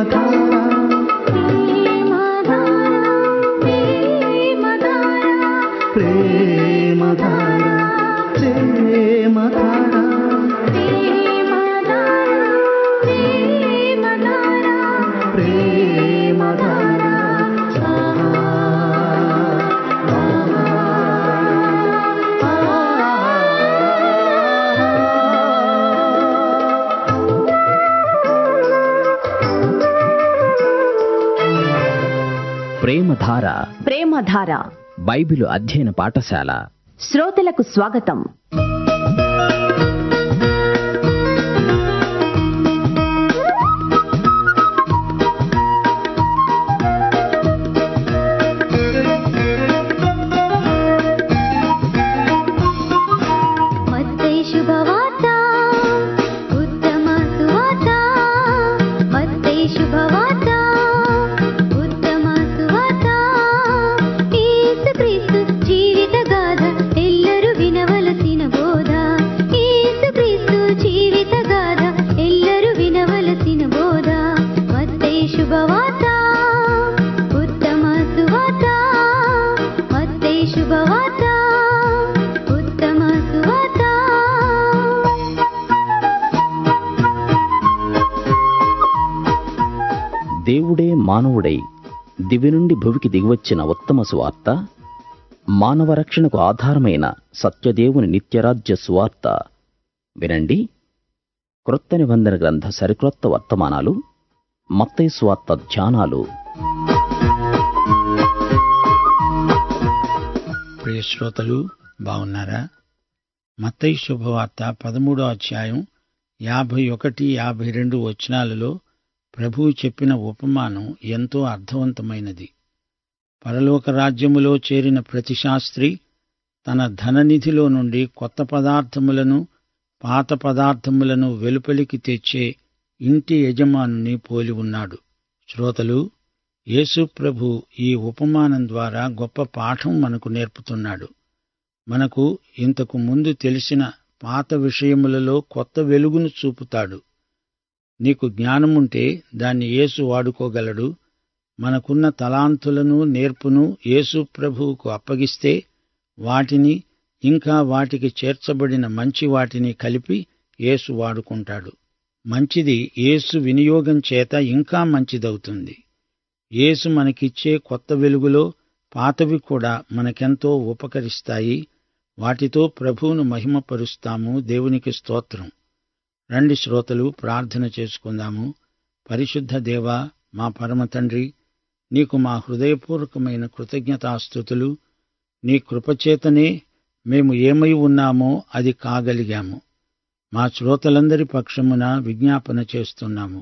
ప్రేమధార ప్రేమధార ప్రేమధార ప్రేమధార ప్రేమధార Bible అధ్యయన పాఠశాల శ్రోతలకు స్వాగతం మత్తయి శుభవార్త ఉత్తమ సువార్త మత్తయి శుభవార్త ఉత్తమ సువార్త యేసుక్రీస్తు జీవిత గాథ ఎల్లరూ వినవలసిన బోధ యేసుక్రీస్తు జీవిత గాథ ఎల్లరూ వినవలసిన బోధ మత్తయి శుభవార్త ఉత్తమ సువార్త మత్తయి శుభవార్త ఉత్తమ సువార్త దేవుడే మానవుడై దివి నుండి భువికి దిగివచ్చిన ఉత్తమ సువార్త మానవ రక్షణకు ఆధారమైన సత్యదేవుని నిత్యరాజ్య సువార్త వినండి క్రొత్త నిబంధన గ్రంథ సరిక్రొత్త వర్తమానాలు మత్తయి సువార్త ధ్యానాలు ప్రియ శ్రోతలు బాగున్నారా మత్తయి శుభవార్త పదమూడో అధ్యాయం యాభై ఒకటి యాభై రెండు వచనాలలో ప్రభువు చెప్పిన ఉపమానం ఎంతో అర్థవంతమైనది పరలోక రాజ్యములో చేరిన ప్రతి శాస్త్రి తన ధననిధిలో నుండి కొత్త పదార్థములను పాత పదార్థములను వెలుపలికి తెచ్చే ఇంటి యజమానుని పోలి ఉన్నాడు శ్రోతలు యేసు ప్రభు ఈ ఉపమానం ద్వారా గొప్ప పాఠం మనకు నేర్పుతున్నాడు మనకు ఇంతకు ముందు తెలిసిన పాత విషయములలో కొత్త వెలుగును చూపుతాడు నీకు జ్ఞానముంటే దాన్ని యేసు వాడుకోగలడు మనకున్న తలాంతులను నేర్పును యేసు ప్రభువుకు అప్పగిస్తే వాటిని ఇంకా వాటికి చేర్చబడిన మంచి వాటిని కలిపి యేసు వాడుకుంటాడు మంచిది యేసు వినియోగం చేత ఇంకా మంచిదవుతుంది యేసు మనకిచ్చే కొత్త వెలుగులో పాతవి కూడా మనకెంతో ఉపకరిస్తాయి వాటితో ప్రభువును మహిమపరుస్తాము దేవునికి స్తోత్రం రండి శ్రోతలు ప్రార్థన చేసుకుందాము పరిశుద్ధ దేవా మా పరమ తండ్రి నీకు మా హృదయపూర్వకమైన కృతజ్ఞతాస్థుతులు నీ కృపచేతనే మేము ఏమై ఉన్నామో అది కాగలిగాము మా శ్రోతలందరి పక్షమున విజ్ఞాపన చేస్తున్నాము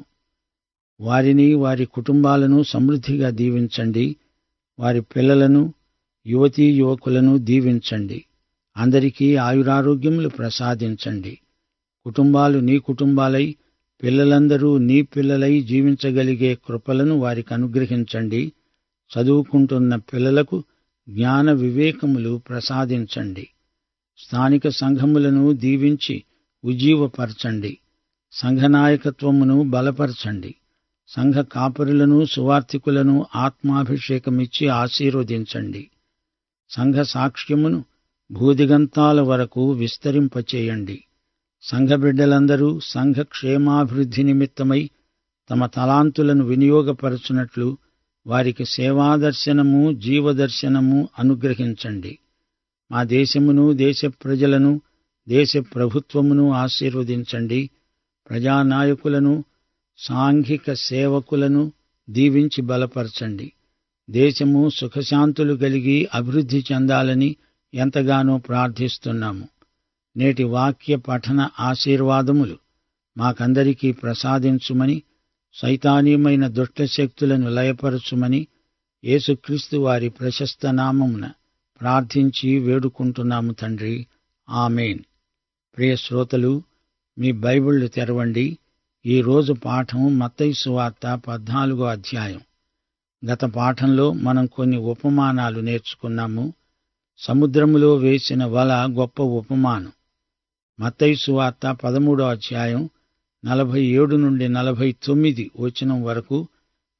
వారిని వారి కుటుంబాలను సమృద్ధిగా దీవించండి వారి పిల్లలను యువతీ యువకులను దీవించండి అందరికీ ఆయురారోగ్యములు ప్రసాదించండి కుటుంబాలు నీ కుటుంబాలై పిల్లలందరూ నీ పిల్లలై జీవించగలిగే కృపలను వారికి అనుగ్రహించండి చదువుకుంటున్న పిల్లలకు జ్ఞాన వివేకములు ప్రసాదించండి స్థానిక సంఘములను దీవించి ఉజ్జీవపరచండి సంఘనాయకత్వమును బలపరచండి సంఘ కాపరులను సువార్థికులను ఆత్మాభిషేకమిచ్చి ఆశీర్వదించండి సంఘ సాక్ష్యమును భూదిగంతాల వరకు విస్తరింపచేయండి సంఘ బిడ్డలందరూ సంఘ క్షేమాభివృద్ధి నిమిత్తమై తమ తలాంతులను వినియోగపరచునట్లు వారికి సేవాదర్శనము జీవదర్శనము అనుగ్రహించండి మా దేశమును దేశ ప్రజలను దేశ ప్రభుత్వమును ఆశీర్వదించండి ప్రజానాయకులను సాంఘిక సేవకులను దీవించి బలపరచండి దేశము సుఖశాంతులు కలిగి అభివృద్ధి చెందాలని ఎంతగానో ప్రార్థిస్తున్నాము నేటి వాక్య పఠన ఆశీర్వాదములు మాకందరికీ ప్రసాదించుమని సైతానీయమైన దుష్టశక్తులను లయపరచుమని యేసుక్రీస్తు వారి ప్రశస్త నామమున ప్రార్థించి వేడుకుంటున్నాము తండ్రి ఆమెన్ ప్రియ శ్రోతలు మీ బైబిళ్లు తెరవండి ఈ రోజు పాఠం మత్తయి సువార్త పద్నాలుగో అధ్యాయం గత పాఠంలో మనం కొన్ని ఉపమానాలు నేర్చుకున్నాము సముద్రములో వేసిన వల గొప్ప ఉపమానం మత్తయి సువార్త పదమూడో అధ్యాయం నలభై ఏడు నుండి నలభై తొమ్మిది వచనం వరకు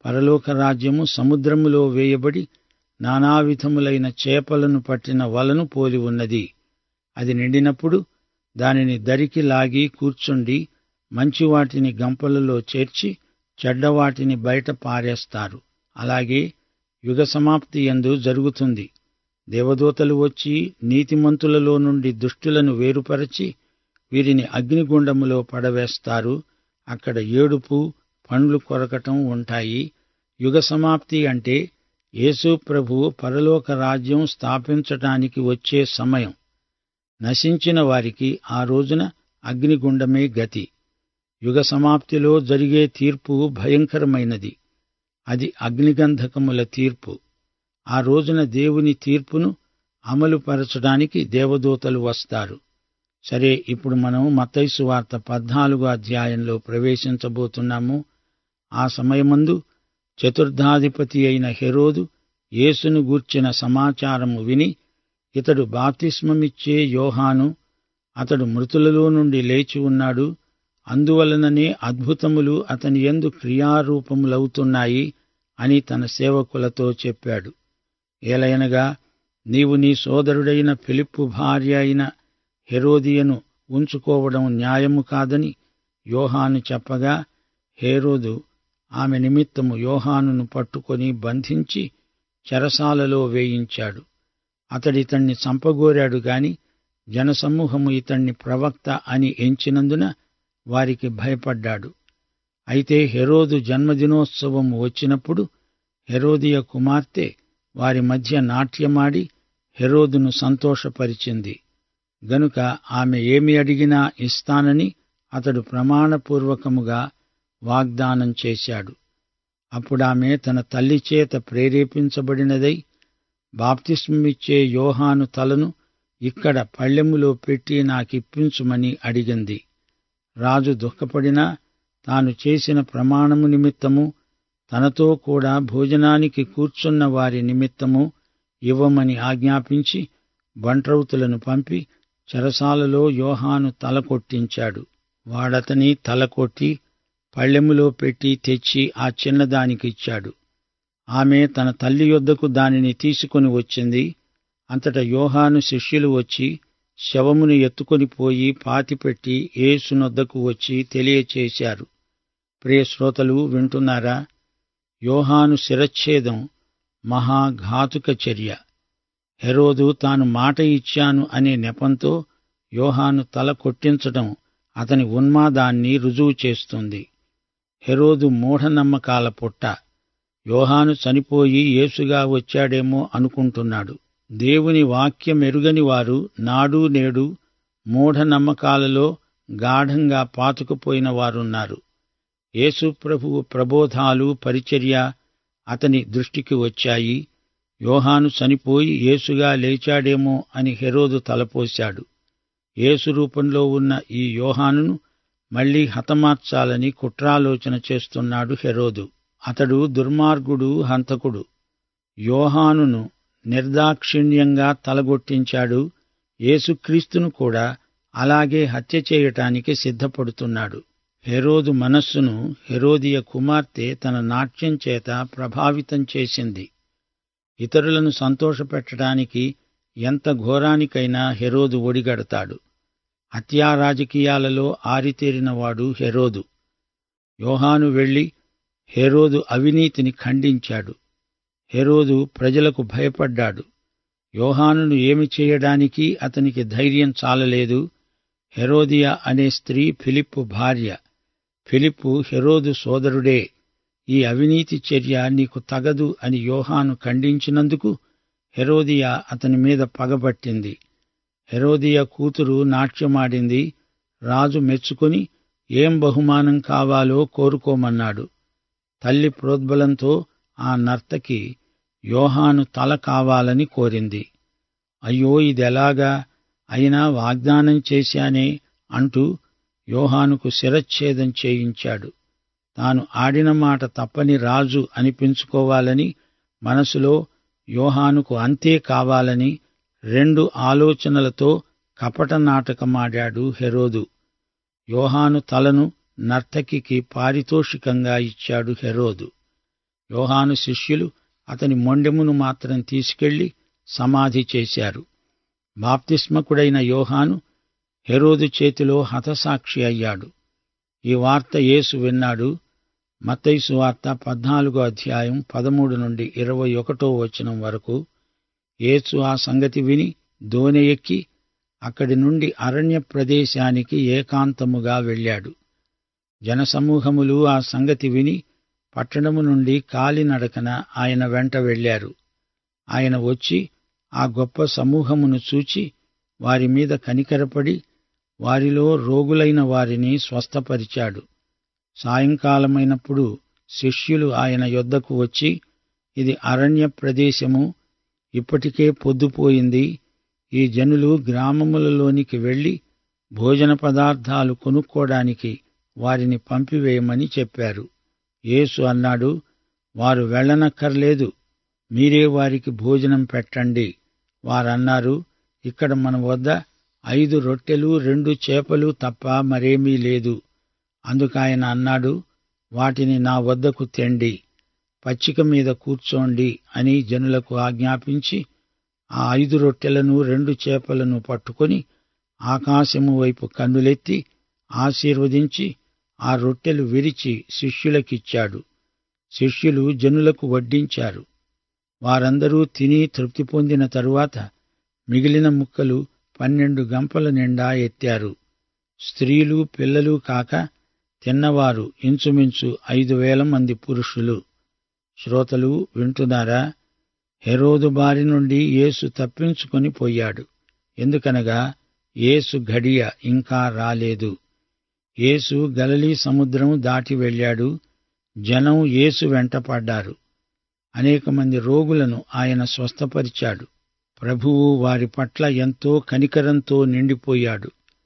పరలోక రాజ్యము సముద్రములో వేయబడి నానావిధములైన చేపలను పట్టిన వలను పోలి ఉన్నది అది నిండినప్పుడు దానిని దరికి లాగి కూర్చుండి మంచి వాటిని గంపలలో చేర్చి చెడ్డవాటిని బయట పారేస్తారు అలాగే యుగ సమాప్తి యందు జరుగుతుంది దేవదూతలు వచ్చి నీతిమంతులలో నుండి దుష్టులను వేరుపరచి వీరిని అగ్నిగుండములో పడవేస్తారు అక్కడ ఏడుపు పండ్లు కొరకటం ఉంటాయి యుగ సమాప్తి అంటే యేసు ప్రభువు పరలోక రాజ్యం స్థాపించటానికి వచ్చే సమయం నశించిన వారికి ఆ రోజున అగ్నిగుండమే గతి యుగ సమాప్తిలో జరిగే తీర్పు భయంకరమైనది అది అగ్నిగంధకముల తీర్పు ఆ రోజున దేవుని తీర్పును అమలుపరచడానికి దేవదూతలు వస్తారు సరే ఇప్పుడు మనం మత్తైసు వార్త పద్నాలుగో అధ్యాయంలో ప్రవేశించబోతున్నాము ఆ సమయమందు చతుర్థాధిపతి అయిన హెరోదు యేసును గూర్చిన సమాచారము విని ఇతడు బాప్తిస్మమిచ్చే యోహాను అతడు మృతులలో నుండి లేచి ఉన్నాడు అందువలననే అద్భుతములు అతని యందు క్రియారూపములవుతున్నాయి అని తన సేవకులతో చెప్పాడు ఏలయనగా నీవు నీ సోదరుడైన ఫిలిప్పు భార్య అయిన హెరోదియను ఉంచుకోవడం న్యాయము కాదని యోహాను చెప్పగా హేరోదు ఆమె నిమిత్తము యోహానును పట్టుకొని బంధించి చెరసాలలో వేయించాడు అతడితణ్ణి చంపగోరాడు గాని జనసమూహము ఇతణ్ణి ప్రవక్త అని ఎంచినందున వారికి భయపడ్డాడు అయితే హెరోదు జన్మదినోత్సవం వచ్చినప్పుడు హెరోదియ కుమార్తె వారి మధ్య నాట్యమాడి హెరోదును సంతోషపరిచింది గనుక ఆమె ఏమి అడిగినా ఇస్తానని అతడు ప్రమాణపూర్వకముగా వాగ్దానం చేశాడు అప్పుడామె తన తల్లి చేత ప్రేరేపించబడినదై బాప్తిస్మిచ్చే యోహాను తలను ఇక్కడ పళ్ళెములో పెట్టి నాకిప్పించుమని అడిగింది రాజు దుఃఖపడినా తాను చేసిన ప్రమాణము నిమిత్తము తనతో కూడా భోజనానికి కూర్చున్న వారి నిమిత్తము ఇవ్వమని ఆజ్ఞాపించి బంట్రౌతులను పంపి చెరసాలలో యోహాను తల కొట్టించాడు వాడతని తల కొట్టి పళ్ళెములో పెట్టి తెచ్చి ఆ చిన్నదానికిచ్చాడు ఆమె తన తల్లి యొద్దకు దానిని తీసుకొని వచ్చింది అంతట యోహాను శిష్యులు వచ్చి శవమును ఎత్తుకొని పోయి పాతిపెట్టి ఏసునొద్దకు వచ్చి తెలియచేశారు ప్రియ శ్రోతలు వింటున్నారా యోహాను శిరచ్ఛేదం మహాఘాతుక చర్య హెరోదు తాను మాట ఇచ్చాను అనే నెపంతో యోహాను తల కొట్టించటం అతని ఉన్మాదాన్ని రుజువు చేస్తుంది హెరోదు మూఢనమ్మకాల పుట్ట యోహాను చనిపోయి యేసుగా వచ్చాడేమో అనుకుంటున్నాడు దేవుని వాక్యమెరుగని వారు నాడు నేడు మూఢనమ్మకాలలో గాఢంగా పాతుకుపోయిన వారున్నారు యేసు ప్రభువు ప్రబోధాలు పరిచర్య అతని దృష్టికి వచ్చాయి యోహాను చనిపోయి యేసుగా లేచాడేమో అని హెరోదు తలపోశాడు యేసు రూపంలో ఉన్న ఈ యోహానును మళ్లీ హతమార్చాలని కుట్రాలోచన చేస్తున్నాడు హెరోదు అతడు దుర్మార్గుడు హంతకుడు యోహానును నిర్దాక్షిణ్యంగా తలగొట్టించాడు యేసుక్రీస్తును కూడా అలాగే హత్య చేయటానికి సిద్ధపడుతున్నాడు హెరోదు మనస్సును హెరోదియ కుమార్తె తన నాట్యం చేత ప్రభావితం చేసింది ఇతరులను సంతోషపెట్టడానికి ఎంత ఘోరానికైనా హెరోదు ఒడిగడతాడు హత్యా రాజకీయాలలో ఆరితేరినవాడు హెరోదు యోహాను వెళ్లి హెరోదు అవినీతిని ఖండించాడు హెరోదు ప్రజలకు భయపడ్డాడు యోహానును ఏమి చేయడానికి అతనికి ధైర్యం చాలలేదు హెరోదియా అనే స్త్రీ ఫిలిప్పు భార్య ఫిలిప్పు హెరోదు సోదరుడే ఈ అవినీతి చర్య నీకు తగదు అని యోహాను ఖండించినందుకు హెరోదియా అతని మీద పగబట్టింది హెరోదియా కూతురు నాట్యమాడింది రాజు మెచ్చుకొని ఏం బహుమానం కావాలో కోరుకోమన్నాడు తల్లి ప్రోద్బలంతో ఆ నర్తకి యోహాను తల కావాలని కోరింది అయ్యో ఇదెలాగా అయినా వాగ్దానం చేశానే అంటూ యోహానుకు శిరచ్ఛేదం చేయించాడు తాను ఆడిన మాట తప్పని రాజు అనిపించుకోవాలని మనసులో యోహానుకు అంతే కావాలని రెండు ఆలోచనలతో కపట నాటకమాడాడు హెరోదు యోహాను తలను నర్తకికి పారితోషికంగా ఇచ్చాడు హెరోదు యోహాను శిష్యులు అతని మొండెమును మాత్రం తీసుకెళ్లి సమాధి చేశారు బాప్తిస్మకుడైన యోహాను హెరోదు చేతిలో హతసాక్షి అయ్యాడు ఈ వార్త యేసు విన్నాడు మత్తైసు వార్త పద్నాలుగో అధ్యాయం పదమూడు నుండి ఇరవై ఒకటో వచనం వరకు యేసు ఆ సంగతి విని దోనె ఎక్కి అక్కడి నుండి అరణ్య ప్రదేశానికి ఏకాంతముగా వెళ్ళాడు జనసమూహములు ఆ సంగతి విని పట్టణము నుండి కాలినడకన ఆయన వెంట వెళ్లారు ఆయన వచ్చి ఆ గొప్ప సమూహమును చూచి వారి మీద కనికరపడి వారిలో రోగులైన వారిని స్వస్థపరిచాడు సాయంకాలమైనప్పుడు శిష్యులు ఆయన యొద్దకు వచ్చి ఇది అరణ్య ప్రదేశము ఇప్పటికే పొద్దుపోయింది ఈ జనులు గ్రామములలోనికి వెళ్లి భోజన పదార్థాలు కొనుక్కోడానికి వారిని పంపివేయమని చెప్పారు యేసు అన్నాడు వారు వెళ్ళనక్కర్లేదు మీరే వారికి భోజనం పెట్టండి వారన్నారు ఇక్కడ మన వద్ద ఐదు రొట్టెలు రెండు చేపలు తప్ప మరేమీ లేదు అందుకాయన అన్నాడు వాటిని నా వద్దకు తెండి పచ్చిక మీద కూర్చోండి అని జనులకు ఆజ్ఞాపించి ఆ ఐదు రొట్టెలను రెండు చేపలను పట్టుకొని ఆకాశము వైపు కన్నులెత్తి ఆశీర్వదించి ఆ రొట్టెలు విరిచి శిష్యులకిచ్చాడు శిష్యులు జనులకు వడ్డించారు వారందరూ తిని తృప్తి పొందిన తరువాత మిగిలిన ముక్కలు పన్నెండు గంపల నిండా ఎత్తారు స్త్రీలు పిల్లలు కాక తిన్నవారు ఇంచుమించు ఐదు వేల మంది పురుషులు శ్రోతలు వింటున్నారా హెరోదు బారి నుండి యేసు తప్పించుకొని పోయాడు ఎందుకనగా యేసు ఘడియ ఇంకా రాలేదు యేసు గలలీ సముద్రం దాటి వెళ్ళాడు జనం యేసు వెంటపడ్డారు అనేక మంది రోగులను ఆయన స్వస్థపరిచాడు ప్రభువు వారి పట్ల ఎంతో కనికరంతో నిండిపోయాడు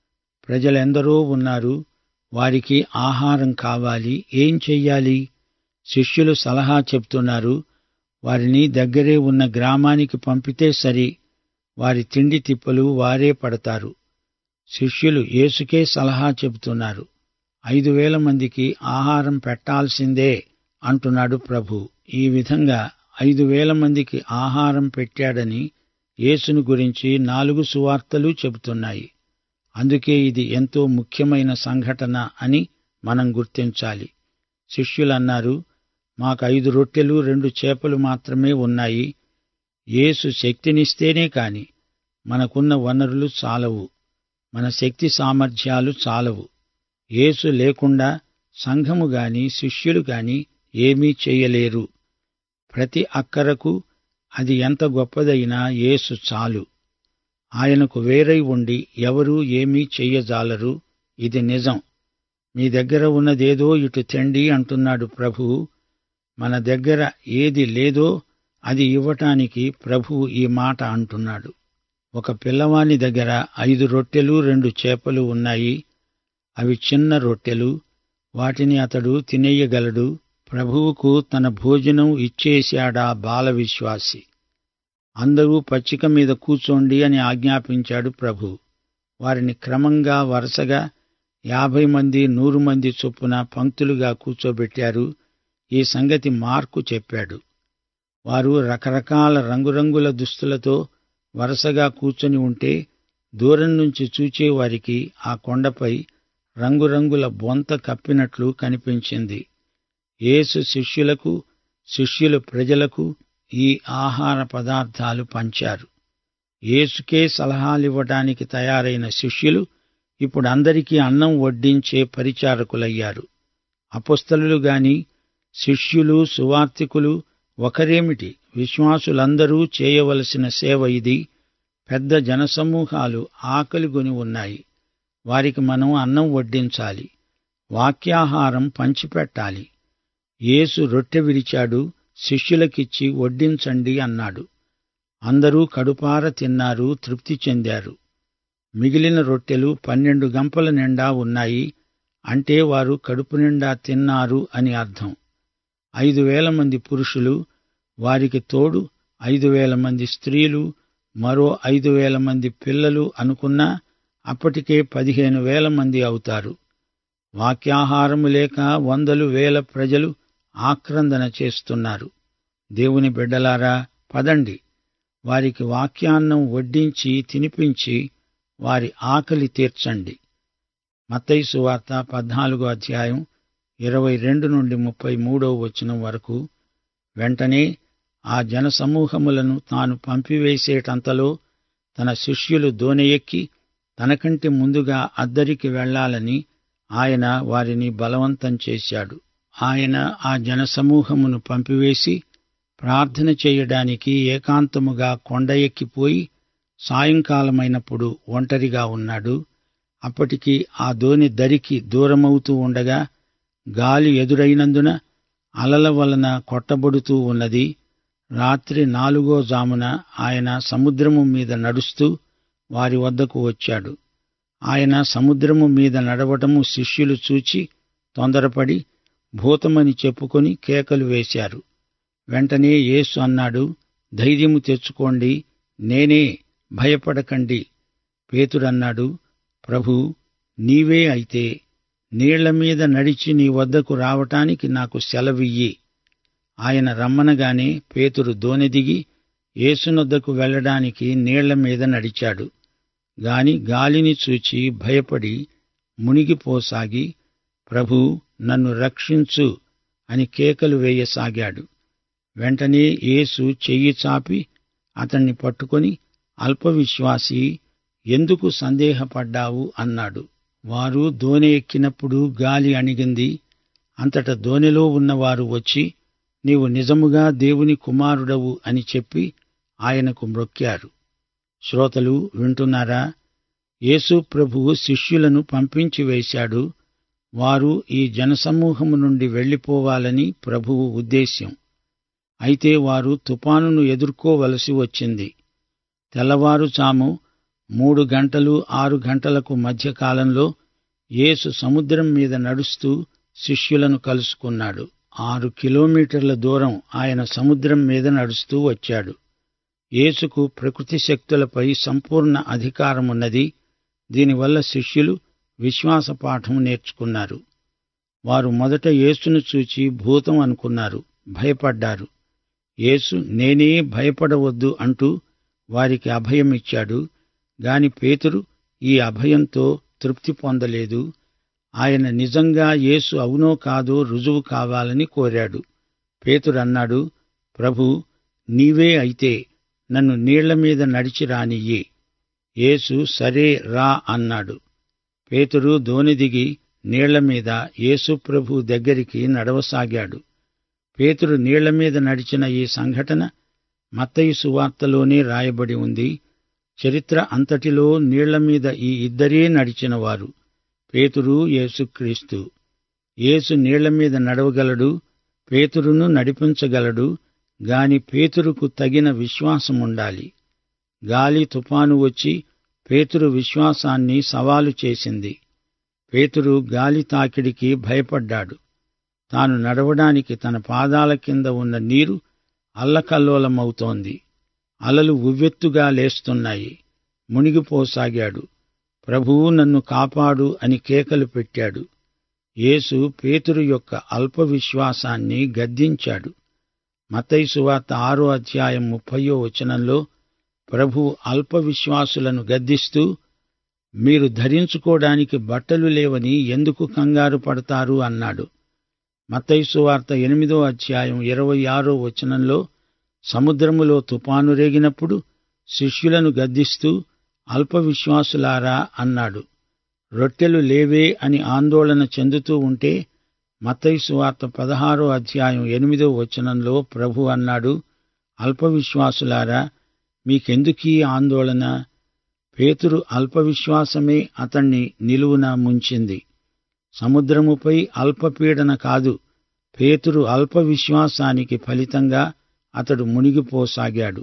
ప్రజలెందరో ఉన్నారు వారికి ఆహారం కావాలి ఏం చెయ్యాలి శిష్యులు సలహా చెప్తున్నారు వారిని దగ్గరే ఉన్న గ్రామానికి పంపితే సరి వారి తిండి తిప్పలు వారే పడతారు శిష్యులు యేసుకే సలహా చెబుతున్నారు ఐదు వేల మందికి ఆహారం పెట్టాల్సిందే అంటున్నాడు ప్రభు ఈ విధంగా ఐదు వేల మందికి ఆహారం పెట్టాడని యేసును గురించి నాలుగు సువార్తలు చెబుతున్నాయి అందుకే ఇది ఎంతో ముఖ్యమైన సంఘటన అని మనం గుర్తించాలి శిష్యులన్నారు మాకు ఐదు రొట్టెలు రెండు చేపలు మాత్రమే ఉన్నాయి యేసు శక్తినిస్తేనే కాని మనకున్న వనరులు చాలవు మన శక్తి సామర్థ్యాలు చాలవు యేసు లేకుండా సంఘము గాని శిష్యులు గాని ఏమీ చేయలేరు ప్రతి అక్కరకు అది ఎంత గొప్పదైనా యేసు చాలు ఆయనకు వేరై ఉండి ఎవరూ ఏమీ చెయ్యజాలరు ఇది నిజం మీ దగ్గర ఉన్నదేదో ఇటు తెండి అంటున్నాడు ప్రభువు మన దగ్గర ఏది లేదో అది ఇవ్వటానికి ప్రభువు ఈ మాట అంటున్నాడు ఒక పిల్లవాని దగ్గర ఐదు రొట్టెలు రెండు చేపలు ఉన్నాయి అవి చిన్న రొట్టెలు వాటిని అతడు తినేయగలడు ప్రభువుకు తన భోజనం ఇచ్చేశాడా బాల విశ్వాసి అందరూ పచ్చిక మీద కూర్చోండి అని ఆజ్ఞాపించాడు ప్రభు వారిని క్రమంగా వరుసగా యాభై మంది నూరు మంది చొప్పున పంక్తులుగా కూర్చోబెట్టారు ఈ సంగతి మార్కు చెప్పాడు వారు రకరకాల రంగురంగుల దుస్తులతో వరుసగా కూర్చొని ఉంటే దూరం నుంచి చూచే వారికి ఆ కొండపై రంగురంగుల బొంత కప్పినట్లు కనిపించింది యేసు శిష్యులకు శిష్యులు ప్రజలకు ఈ ఆహార పదార్థాలు పంచారు యేసుకే సలహాలివ్వటానికి తయారైన శిష్యులు ఇప్పుడు అందరికీ అన్నం వడ్డించే పరిచారకులయ్యారు అపుస్తలు గాని శిష్యులు సువార్తికులు ఒకరేమిటి విశ్వాసులందరూ చేయవలసిన సేవ ఇది పెద్ద జనసమూహాలు ఆకలిగొని ఉన్నాయి వారికి మనం అన్నం వడ్డించాలి వాక్యాహారం పంచిపెట్టాలి యేసు రొట్టె విరిచాడు శిష్యులకిచ్చి వడ్డించండి అన్నాడు అందరూ కడుపార తిన్నారు తృప్తి చెందారు మిగిలిన రొట్టెలు పన్నెండు గంపల నిండా ఉన్నాయి అంటే వారు కడుపు నిండా తిన్నారు అని అర్థం ఐదు వేల మంది పురుషులు వారికి తోడు ఐదు వేల మంది స్త్రీలు మరో ఐదు వేల మంది పిల్లలు అనుకున్నా అప్పటికే పదిహేను వేల మంది అవుతారు వాక్యాహారము లేక వందలు వేల ప్రజలు ఆక్రందన చేస్తున్నారు దేవుని బిడ్డలారా పదండి వారికి వాక్యాన్నం వడ్డించి తినిపించి వారి ఆకలి తీర్చండి మత్తైసు వార్త పద్నాలుగో అధ్యాయం ఇరవై రెండు నుండి ముప్పై మూడో వచనం వరకు వెంటనే ఆ జనసమూహములను తాను పంపివేసేటంతలో తన శిష్యులు దోనెయెక్కి తనకంటే ముందుగా అద్దరికి వెళ్లాలని ఆయన వారిని బలవంతం చేశాడు ఆయన ఆ జనసమూహమును పంపివేసి ప్రార్థన చేయడానికి ఏకాంతముగా కొండ ఎక్కిపోయి సాయంకాలమైనప్పుడు ఒంటరిగా ఉన్నాడు అప్పటికి ఆ దోణి దరికి దూరమవుతూ ఉండగా గాలి ఎదురైనందున అలల వలన కొట్టబడుతూ ఉన్నది రాత్రి నాలుగో జామున ఆయన సముద్రము మీద నడుస్తూ వారి వద్దకు వచ్చాడు ఆయన సముద్రము మీద నడవటము శిష్యులు చూచి తొందరపడి భూతమని చెప్పుకొని కేకలు వేశారు వెంటనే యేసు అన్నాడు ధైర్యము తెచ్చుకోండి నేనే భయపడకండి పేతురన్నాడు ప్రభు నీవే అయితే నీళ్ల మీద నడిచి నీ వద్దకు రావటానికి నాకు సెలవియ్యి ఆయన రమ్మనగానే పేతురు దోనె దిగి యేసునొద్దకు వెళ్లడానికి నీళ్ల మీద నడిచాడు గాని గాలిని చూచి భయపడి మునిగిపోసాగి ప్రభూ నన్ను రక్షించు అని కేకలు వేయసాగాడు వెంటనే యేసు చెయ్యి చాపి అతన్ని పట్టుకొని అల్పవిశ్వాసి ఎందుకు సందేహపడ్డావు అన్నాడు వారు దోనె ఎక్కినప్పుడు గాలి అణిగింది అంతట దోనెలో ఉన్నవారు వచ్చి నీవు నిజముగా దేవుని కుమారుడవు అని చెప్పి ఆయనకు మ్రొక్కారు శ్రోతలు వింటున్నారా యేసు ప్రభువు శిష్యులను పంపించి వేశాడు వారు ఈ జనసమూహము నుండి వెళ్లిపోవాలని ప్రభువు ఉద్దేశ్యం అయితే వారు తుపానును ఎదుర్కోవలసి వచ్చింది తెల్లవారుచాము మూడు గంటలు ఆరు గంటలకు మధ్య కాలంలో యేసు సముద్రం మీద నడుస్తూ శిష్యులను కలుసుకున్నాడు ఆరు కిలోమీటర్ల దూరం ఆయన సముద్రం మీద నడుస్తూ వచ్చాడు యేసుకు ప్రకృతి శక్తులపై సంపూర్ణ అధికారమున్నది దీనివల్ల శిష్యులు విశ్వాస పాఠం నేర్చుకున్నారు వారు మొదట యేసును చూచి భూతం అనుకున్నారు భయపడ్డారు యేసు నేనే భయపడవద్దు అంటూ వారికి అభయమిచ్చాడు గాని పేతురు ఈ అభయంతో తృప్తి పొందలేదు ఆయన నిజంగా యేసు అవునో కాదో రుజువు కావాలని కోరాడు పేతురన్నాడు ప్రభు నీవే అయితే నన్ను నీళ్ల మీద నడిచి రానియ్యి యేసు సరే రా అన్నాడు పేతురు దోని దిగి నీళ్ల మీద యేసు ప్రభు దగ్గరికి నడవసాగాడు పేతురు నీళ్ల మీద నడిచిన ఈ సంఘటన మత్తయి సువార్తలోనే రాయబడి ఉంది చరిత్ర అంతటిలో నీళ్ల మీద ఈ ఇద్దరే నడిచినవారు పేతురు యేసుక్రీస్తు యేసు నీళ్ల మీద నడవగలడు పేతురును నడిపించగలడు గాని పేతురుకు తగిన విశ్వాసముండాలి గాలి తుపాను వచ్చి పేతురు విశ్వాసాన్ని సవాలు చేసింది పేతురు గాలి తాకిడికి భయపడ్డాడు తాను నడవడానికి తన పాదాల కింద ఉన్న నీరు అల్లకల్లోలమవుతోంది అలలు ఉవ్వెత్తుగా లేస్తున్నాయి మునిగిపోసాగాడు ప్రభువు నన్ను కాపాడు అని కేకలు పెట్టాడు యేసు పేతురు యొక్క అల్ప విశ్వాసాన్ని గద్దించాడు మతైసు వార్త ఆరో అధ్యాయం ముప్పయో వచనంలో ప్రభు అల్ప విశ్వాసులను గద్దిస్తూ మీరు ధరించుకోవడానికి బట్టలు లేవని ఎందుకు కంగారు పడతారు అన్నాడు మతైసు వార్త ఎనిమిదో అధ్యాయం ఇరవై ఆరో వచనంలో సముద్రములో తుపాను రేగినప్పుడు శిష్యులను గద్దిస్తూ అల్ప విశ్వాసులారా అన్నాడు రొట్టెలు లేవే అని ఆందోళన చెందుతూ ఉంటే మత్తైసు వార్త పదహారో అధ్యాయం ఎనిమిదో వచనంలో ప్రభు అన్నాడు అల్ప విశ్వాసులారా మీకెందుకీ ఆందోళన పేతురు అల్ప విశ్వాసమే అతణ్ణి నిలువున ముంచింది సముద్రముపై అల్పపీడన కాదు పేతురు అల్ప విశ్వాసానికి ఫలితంగా అతడు మునిగిపోసాగాడు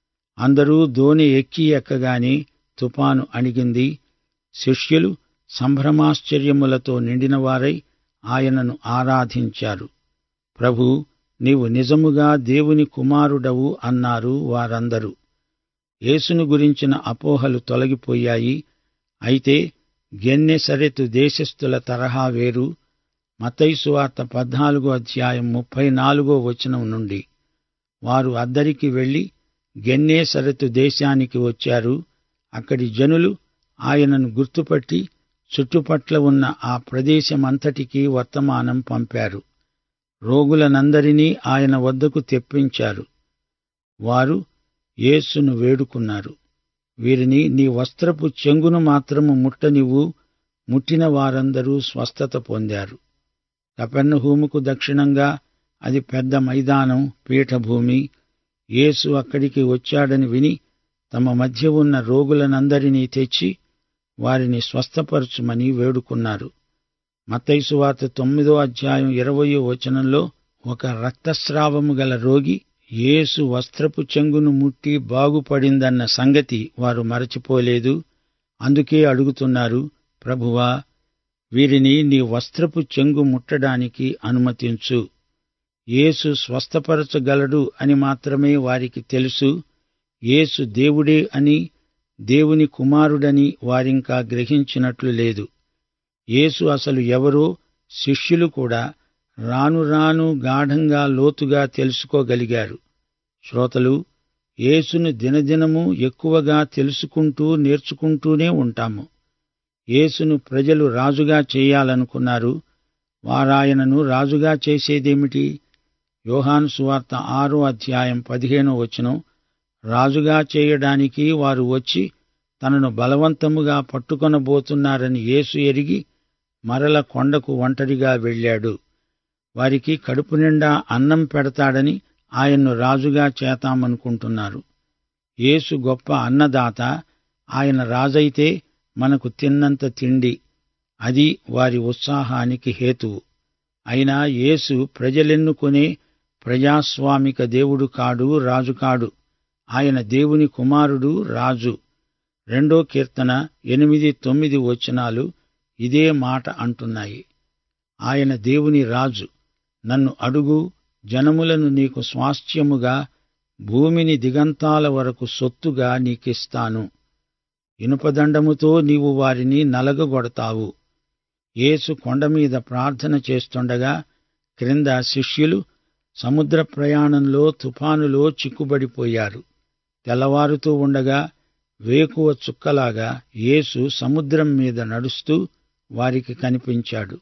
అందరూ దోణి ఎక్కి ఎక్కగానే తుపాను అణిగింది శిష్యులు సంభ్రమాశ్చర్యములతో నిండినవారై ఆయనను ఆరాధించారు ప్రభు నీవు నిజముగా దేవుని కుమారుడవు అన్నారు వారందరూ యేసును గురించిన అపోహలు తొలగిపోయాయి అయితే గెన్నెసరెతు దేశస్థుల తరహా వేరు మతైసు వార్త పద్నాలుగో అధ్యాయం ముప్పై నాలుగో వచనం నుండి వారు అద్దరికి వెళ్లి గెన్నేసరతు దేశానికి వచ్చారు అక్కడి జనులు ఆయనను గుర్తుపట్టి చుట్టుపట్ల ఉన్న ఆ ప్రదేశమంతటికీ వర్తమానం పంపారు రోగులనందరినీ ఆయన వద్దకు తెప్పించారు వారు యేసును వేడుకున్నారు వీరిని నీ వస్త్రపు చెంగును మాత్రము ముట్టనివ్వు ముట్టిన వారందరూ స్వస్థత పొందారు కపెర్నహూముకు దక్షిణంగా అది పెద్ద మైదానం పీఠభూమి యేసు అక్కడికి వచ్చాడని విని తమ మధ్య ఉన్న రోగులనందరినీ తెచ్చి వారిని స్వస్థపరచుమని వేడుకున్నారు మత్తైసు వార్త తొమ్మిదో అధ్యాయం ఇరవయో వచనంలో ఒక రక్తస్రావము గల రోగి యేసు వస్త్రపు చెంగును ముట్టి బాగుపడిందన్న సంగతి వారు మరచిపోలేదు అందుకే అడుగుతున్నారు ప్రభువా వీరిని నీ వస్త్రపు చెంగు ముట్టడానికి అనుమతించు యేసు స్వస్థపరచగలడు అని మాత్రమే వారికి తెలుసు యేసు దేవుడే అని దేవుని కుమారుడని వారింకా గ్రహించినట్లు లేదు యేసు అసలు ఎవరో శిష్యులు కూడా రాను రాను గాఢంగా లోతుగా తెలుసుకోగలిగారు శ్రోతలు యేసును దినదినము ఎక్కువగా తెలుసుకుంటూ నేర్చుకుంటూనే ఉంటాము యేసును ప్రజలు రాజుగా చేయాలనుకున్నారు వారాయనను రాజుగా చేసేదేమిటి యోహాను సువార్త ఆరో అధ్యాయం పదిహేనో వచనం రాజుగా చేయడానికి వారు వచ్చి తనను బలవంతముగా పట్టుకొనబోతున్నారని యేసు ఎరిగి మరల కొండకు ఒంటరిగా వెళ్ళాడు వారికి కడుపు నిండా అన్నం పెడతాడని ఆయన్ను రాజుగా చేతామనుకుంటున్నారు యేసు గొప్ప అన్నదాత ఆయన రాజైతే మనకు తిన్నంత తిండి అది వారి ఉత్సాహానికి హేతువు అయినా యేసు ప్రజలెన్నుకునే ప్రజాస్వామిక దేవుడు కాడు రాజు కాడు ఆయన దేవుని కుమారుడు రాజు రెండో కీర్తన ఎనిమిది తొమ్మిది వచనాలు ఇదే మాట అంటున్నాయి ఆయన దేవుని రాజు నన్ను అడుగు జనములను నీకు స్వాస్థ్యముగా భూమిని దిగంతాల వరకు సొత్తుగా నీకిస్తాను ఇనుపదండముతో నీవు వారిని నలగగొడతావు యేసు కొండమీద ప్రార్థన చేస్తుండగా క్రింద శిష్యులు సముద్ర ప్రయాణంలో తుఫానులో చిక్కుబడిపోయారు తెల్లవారుతూ ఉండగా వేకువ చుక్కలాగా యేసు సముద్రం మీద నడుస్తూ వారికి కనిపించాడు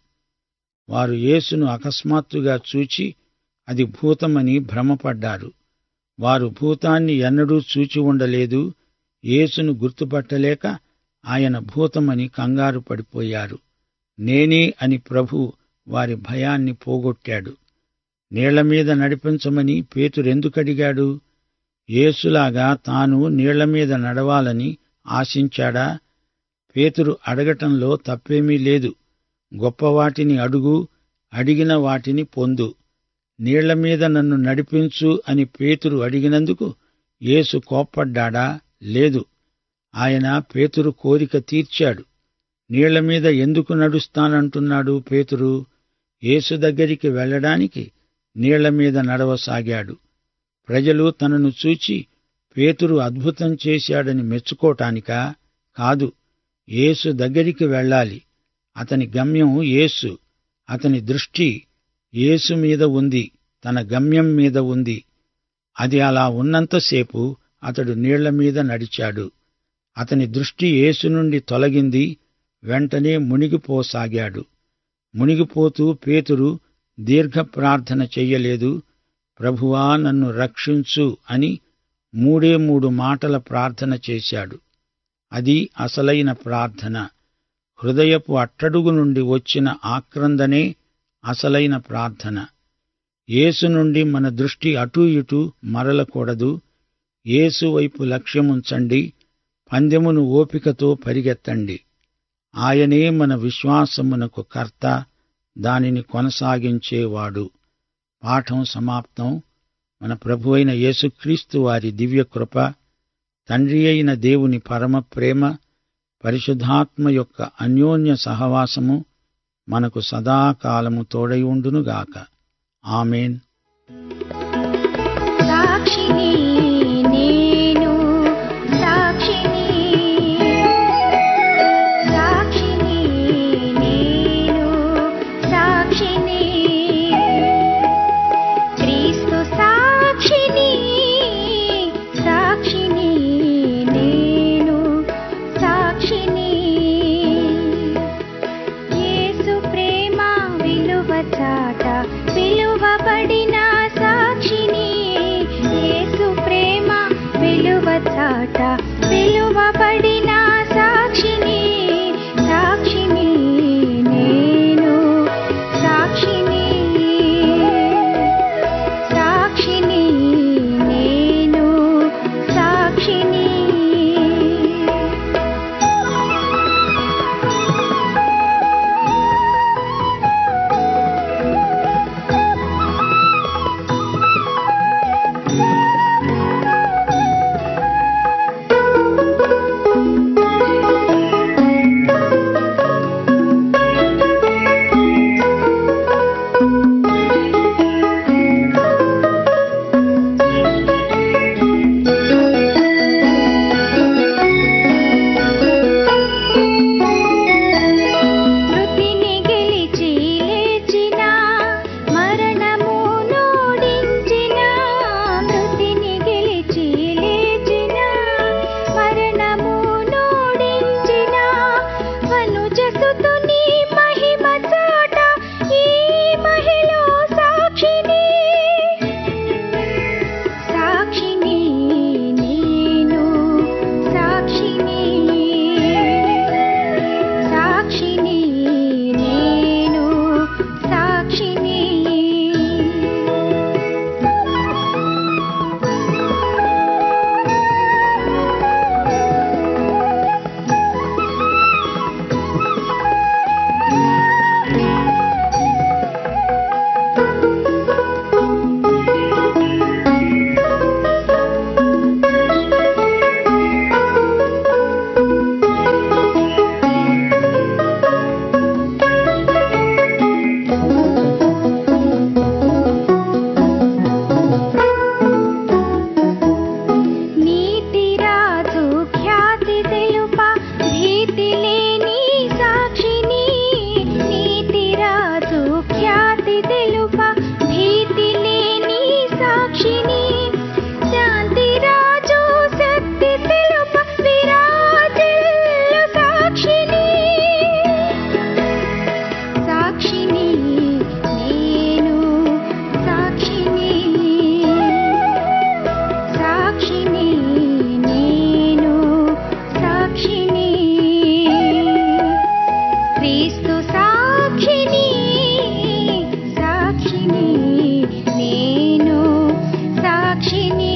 వారు యేసును అకస్మాత్తుగా చూచి అది భూతమని భ్రమపడ్డారు వారు భూతాన్ని ఎన్నడూ చూచి ఉండలేదు యేసును గుర్తుపట్టలేక ఆయన భూతమని కంగారు పడిపోయారు నేనే అని ప్రభు వారి భయాన్ని పోగొట్టాడు నీళ్ల మీద నడిపించమని పేతురెందుకడిగాడు యేసులాగా తాను నీళ్ల మీద నడవాలని ఆశించాడా పేతురు అడగటంలో తప్పేమీ లేదు గొప్పవాటిని అడుగు అడిగిన వాటిని పొందు నీళ్ల మీద నన్ను నడిపించు అని పేతురు అడిగినందుకు యేసు కోప్పడ్డాడా లేదు ఆయన పేతురు కోరిక తీర్చాడు నీళ్ల మీద ఎందుకు నడుస్తానంటున్నాడు పేతురు యేసు దగ్గరికి వెళ్ళడానికి నీళ్ల మీద నడవసాగాడు ప్రజలు తనను చూచి పేతురు అద్భుతం చేశాడని మెచ్చుకోటానికా కాదు యేసు దగ్గరికి వెళ్ళాలి అతని గమ్యం యేసు అతని దృష్టి యేసు మీద ఉంది తన గమ్యం మీద ఉంది అది అలా ఉన్నంతసేపు అతడు నీళ్ల మీద నడిచాడు అతని దృష్టి యేసు నుండి తొలగింది వెంటనే మునిగిపోసాగాడు మునిగిపోతూ పేతురు దీర్ఘ ప్రార్థన చెయ్యలేదు ప్రభువా నన్ను రక్షించు అని మూడే మూడు మాటల ప్రార్థన చేశాడు అది అసలైన ప్రార్థన హృదయపు అట్టడుగు నుండి వచ్చిన ఆక్రందనే అసలైన ప్రార్థన యేసు నుండి మన దృష్టి అటూ ఇటూ మరలకూడదు యేసు వైపు లక్ష్యముంచండి పందెమును ఓపికతో పరిగెత్తండి ఆయనే మన విశ్వాసమునకు కర్త దానిని కొనసాగించేవాడు పాఠం సమాప్తం మన ప్రభు అయిన యేసుక్రీస్తు వారి దివ్యకృప తండ్రి అయిన దేవుని పరమ ప్రేమ పరిశుద్ధాత్మ యొక్క అన్యోన్య సహవాసము మనకు సదాకాలము తోడై ఉండునుగాక ఆమెన్ సాక్షిని నేను సాక్షిని సాక్షిని నేను సాక్షిని చాట పిలువబడిన సాక్షిని యేసు ప్రేమ విలువ చాట పిలువబడిన సాక్షిని సాక్షిని నేను సాక్షిని సాక్షిని నేను సాక్షిని మృతిని గెలిచి లేచిన మరణము నోడించిన మృతిని గెలిచి లేచిన మరణము నోడించిన మనుజసుతుని మహిమ చాట ఈ మహిళ సాక్షిని సాక్షిని నేను సాక్షిని సాక్షిని నేను సాక్షిని నీతి రాజు ఖ్యాతి తెలుప భీతి లేని సాక్షిని నీతి రాజు ఖ్యాతి తెలుప భీతి లేని సాక్షిని శాంతి రాజు శక్తి తెలుప విరాజిల్లు సాక్షిని సాక్షిని నేను సాక్షిని సాక్షిని నేను సాక్షిని క్రీస్తు సాక్షిని సాక్షిని నేను సాక్షిని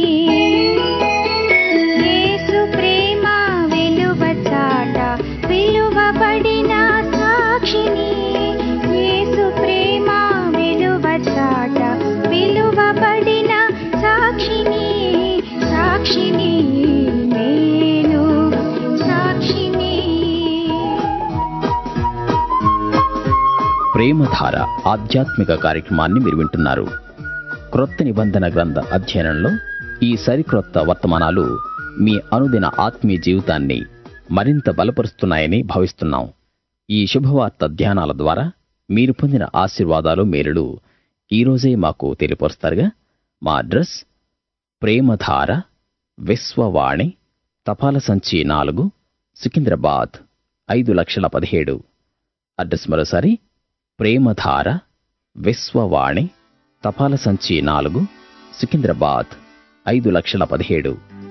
యేసు ప్రేమ వెలువ చాట పిలువబడిన సాక్షిని యేసు ప్రేమ వెలువ చాట పిలువబడిన సాక్షిని సాక్షిని నేను సాక్షిని ప్రేమధార ఆధ్యాత్మిక కార్యక్రమాన్ని మీరు వింటున్నారు క్రొత్త నిబంధన గ్రంథ అధ్యయనంలో ఈ సరిక్రొత్త వర్తమానాలు మీ అనుదిన ఆత్మీయ జీవితాన్ని మరింత బలపరుస్తున్నాయని భావిస్తున్నాం ఈ శుభవార్త ధ్యానాల ద్వారా మీరు పొందిన ఆశీర్వాదాలు మేలులు ఈరోజే మాకు తెలియపరుస్తారుగా మా అడ్రస్ ప్రేమధార విశ్వవాణి తపాల సంచి నాలుగు సికింద్రాబాద్ ఐదు లక్షల పదిహేడు అడ్రస్ మరోసారి ప్రేమధార విశ్వవాణి తపాల సంచి నాలుగు సికింద్రాబాద్ ఐదు లక్షల పదిహేడు